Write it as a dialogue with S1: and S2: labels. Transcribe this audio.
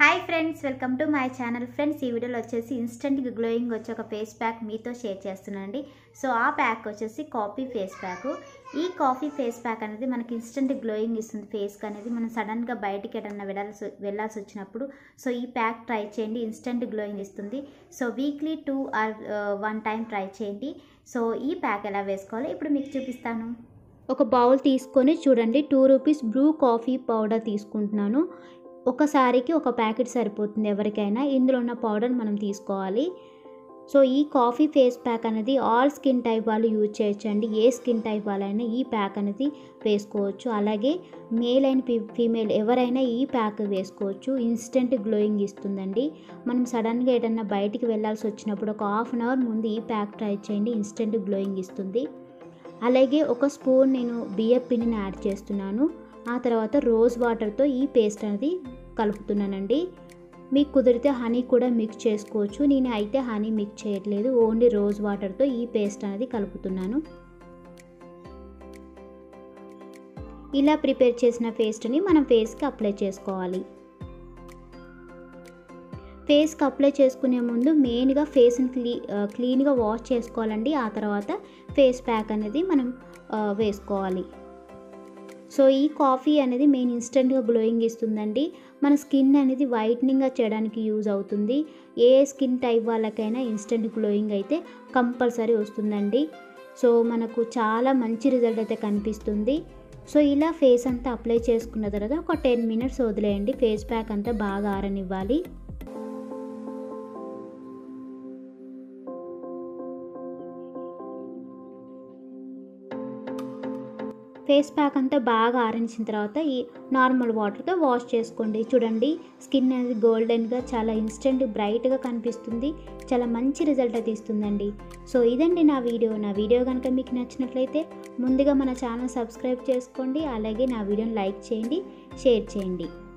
S1: hi friends welcome to my channel friends ఈ వీడియోలో వచ్చేసి ఇన్స్టెంట్ గ్లోయింగ్ వచ్చే ఒక ఫేస్ ప్యాక్ మీతో షేర్ చేస్తున్నానండి సో ఆ ప్యాక్ వచ్చేసి కాఫీ ఫేస్ ప్యాక్ ఈ కాఫీ ఫేస్ ప్యాక్ అనేది మనకి ఇన్స్టెంట్ గ్లోయింగ్ ఇస్తుంది ఫేస్కి అనేది మనం సడన్గా బయటికి ఎడన్నా వెళ్ళాల్సి వెళ్ళాల్సి వచ్చినప్పుడు సో ఈ ప్యాక్ ట్రై చేయండి ఇన్స్టెంట్ గ్లోయింగ్ ఇస్తుంది so weekly two or one time try చేయండి సో ఈ ప్యాక్ ఎలా వేసుకోవాలో ఇప్పుడు మీకు చూపిస్తాను ఒక బౌల్ తీసుకొని చూడండి two rupees Bru coffee powder తీసుకుంటున్నాను ఒకసారికి ఒక ప్యాకెట్ సరిపోతుంది ఎవరికైనా ఇందులో ఉన్న పౌడర్ మనం తీసుకోవాలి సో ఈ కాఫీ ఫేస్ ప్యాక్ అనేది ఆల్ స్కిన్ టైప్ వాళ్ళు యూజ్ చేయొచ్చండి ఏ స్కిన్ టైప్ వాళ్ళైనా ఈ ప్యాక్ అనేది వేసుకోవచ్చు అలాగే మేల్ అండ్ ఫీమేల్ ఎవరైనా ఈ ప్యాక్ వేసుకోవచ్చు ఇన్స్టెంట్ గ్లోయింగ్ ఇస్తుందండి మనం సడన్గా ఏదన్నా బయటికి వెళ్ళాల్సి వచ్చినప్పుడు ఒక హాఫ్ అన్ అవర్ ముందు ఈ ప్యాక్ ట్రై చేయండి ఇన్స్టెంట్ గ్లోయింగ్ ఇస్తుంది అలాగే ఒక స్పూన్ నేను బియ్యం పిండిని యాడ్ చేస్తున్నాను ఆ తర్వాత రోజ్ వాటర్తో ఈ పేస్ట్ అనేది కలుపుతున్నానండి మీకు కుదిరితే హనీ కూడా మిక్స్ చేసుకోవచ్చు నేను అయితే హనీ మిక్స్ చేయట్లేదు ఓన్లీ రోజ్ వాటర్తో ఈ పేస్ట్ అనేది కలుపుతున్నాను ఇలా ప్రిపేర్ చేసిన పేస్ట్ని మనం ఫేస్కి అప్లై చేసుకోవాలి ఫేస్కి అప్లై చేసుకునే ముందు మెయిన్గా ఫేస్ని క్లీ క్లీన్గా వాష్ చేసుకోవాలండి ఆ తర్వాత ఫేస్ ప్యాక్ అనేది మనం వేసుకోవాలి సో ఈ కాఫీ అనేది మెయిన్ ఇన్స్టెంట్గా గ్లోయింగ్ ఇస్తుందండి మన స్కిన్ అనేది వైట్నింగ్గా చేయడానికి యూజ్ అవుతుంది ఏ స్కిన్ టైప్ వాళ్ళకైనా ఇన్స్టెంట్ గ్లోయింగ్ అయితే కంపల్సరీ వస్తుందండి సో మనకు చాలా మంచి రిజల్ట్ అయితే కనిపిస్తుంది సో ఇలా ఫేస్ అంతా అప్లై చేసుకున్న తర్వాత ఒక టెన్ మినిట్స్ వదిలేయండి ఫేస్ ప్యాక్ అంతా బాగా ఆరనివ్వాలి ఫేస్ ప్యాక్ అంతా బాగా ఆరించిన తర్వాత ఈ నార్మల్ వాటర్తో వాష్ చేసుకోండి చూడండి స్కిన్ అనేది గోల్డెన్గా చాలా ఇన్స్టెంట్ బ్రైట్గా కనిపిస్తుంది చాలా మంచి రిజల్ట్ అయితే ఇస్తుందండి సో ఇదండి నా వీడియో నా వీడియో కనుక మీకు నచ్చినట్లయితే ముందుగా మన ఛానల్ సబ్స్క్రైబ్ చేసుకోండి అలాగే నా వీడియోని లైక్ చేయండి షేర్ చేయండి